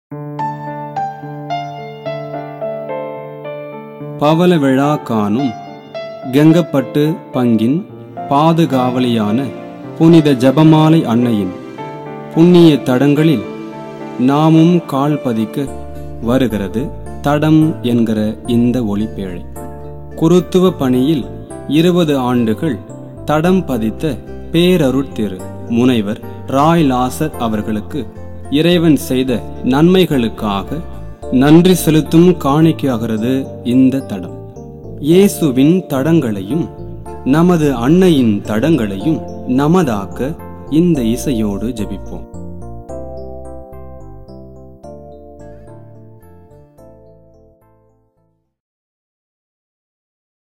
பவள விழா காணும் கெங்கப்பட்டு பங்கின் பாதுகாவலியான புனித ஜெபமாலை அன்னையின் புண்ணிய தடங்களில் நாமும் கால் பதிக்க வருகிறது தடம் என்கிற இந்த ஒளிப்பேழை குருத்துவ பணியில் இருபது ஆண்டுகள் தடம் பதித்த பேரருட்திரு முனைவர் ராய் லாசர் அவர்களுக்கு இறைவன் செய்த நன்மைகளுக்காக நன்றி செலுத்தும் காணிக்கையாகிறது இந்த தடம் இயேசுவின் தடங்களையும் நமது அன்னையின் தடங்களையும் நமதாக்க இந்த இசையோடு ஜெபிப்போம்